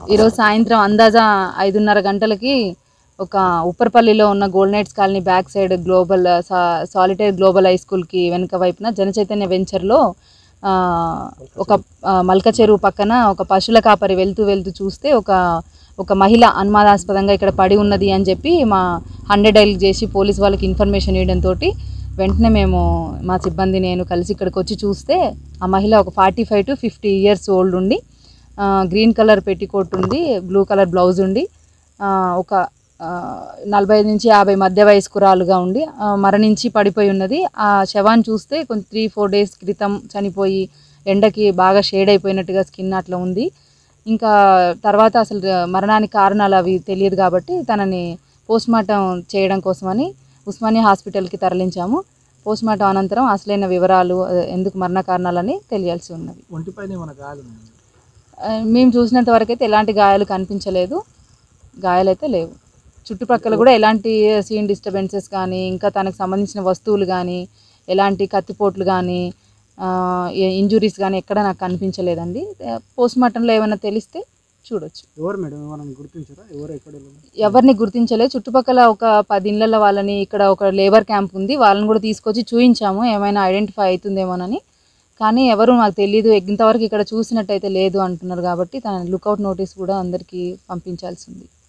ఈరోజు సాయంత్రం అందాజా ఐదున్నర గంటలకి ఒక ఉప్పర్పల్లిలో ఉన్న gold nights colony back side global సా- సాలిటైర్ గ్లోబల్ హై స్కూల్కి వెనుక వైపున జనచైతన్య వెంచర్లో ఆ, ఒక ఆ, మల్క చెరువు పక్కన ఒక పశువుల కాపరి వెళ్తూ వెళ్తూ చూస్తే ఒక ఒక మహిళ అనుమానాస్పదంగా ఇక్కడ పడి ఉన్నది అని చెప్పి మా హండ్రెడ్ డైల్ చేసి పోలీస్ వాళ్ళకి ఇన్ఫర్మేషన్ ఇవ్వడంతో వెంటనే మేము మా సిబ్బంది నేను కలిసి ఇక్కడికి వచ్చి చూస్తే ఆ మహిళ ఒక forty five to fifty years old ఉండి ఆ, గ్రీన్ కలర్ పెట్టికోట్ ఉంది బ్లూ కలర్ బ్లౌజ్ ఉండి ఆ, ఒక ఆ, నలభై ఐదు నుంచి యాభై మధ్య వయస్కురాలుగా ఉండి ఆ, మరణించి పడిపోయి ఉన్నది ఆ శవాన్ని చూస్తే కొంచెం త్రీ ఫోర్ డేస్ క్రితం చనిపోయి ఎండకి బాగా షేడ్ అయిపోయినట్టుగా స్కిన్ అట్లా ఉంది ఇంకా తర్వాత అసలు మరణానికి కారణాలు అవి తెలియదు కాబట్టి తనని పోస్ట్మార్టం చేయడం కోసమని ఉస్మానియా హాస్పిటల్కి తరలించాము పోస్ట్మార్టం అనంతరం అసలైన వివరాలు ఆ, ఎందుకు మరణ కారణాలని తెలియాల్సి ఉన్నది ఒంటిపైన ఏమైనా గాయాలు ఉన్నాయి ఆ, మేము చూసినంత వరకు అయితే ఎలాంటి గాయాలు కనిపించలేదు గాయాలైతే లేవు చుట్టుపక్కల కూడా ఎలాంటి సీన్ డిస్టర్బెన్సెస్ కానీ ఇంకా తనకు సంబంధించిన వస్తువులు కానీ ఎలాంటి కత్తిపోట్లు కానీ ఇంజురీస్ కానీ ఎక్కడ నాకు కనిపించలేదండి పోస్ట్ మార్టంలో ఏమైనా తెలిస్తే చూడొచ్చు ఎవరు మేడం ఏమైనా గుర్తించారా ఎవరు ఎక్కడ ఎవరిని గుర్తించలేదు చుట్టుపక్కల ఒక పది ఇళ్ళ వాళ్ళని ఇక్కడ ఒక లేబర్ క్యాంప్ ఉంది వాళ్ళని కూడా తీసుకొచ్చి చూయించాము ఏమైనా ఐడెంటిఫై అవుతుందేమోనని కానీ ఎవరు నాకు తెలియదు ఇంతవరకు ఇక్కడ చూసినట్టయితే లేదు అంటున్నారు కాబట్టి తన లుకౌట్ నోటీస్ కూడా అందరికీ పంపించాల్సి ఉంది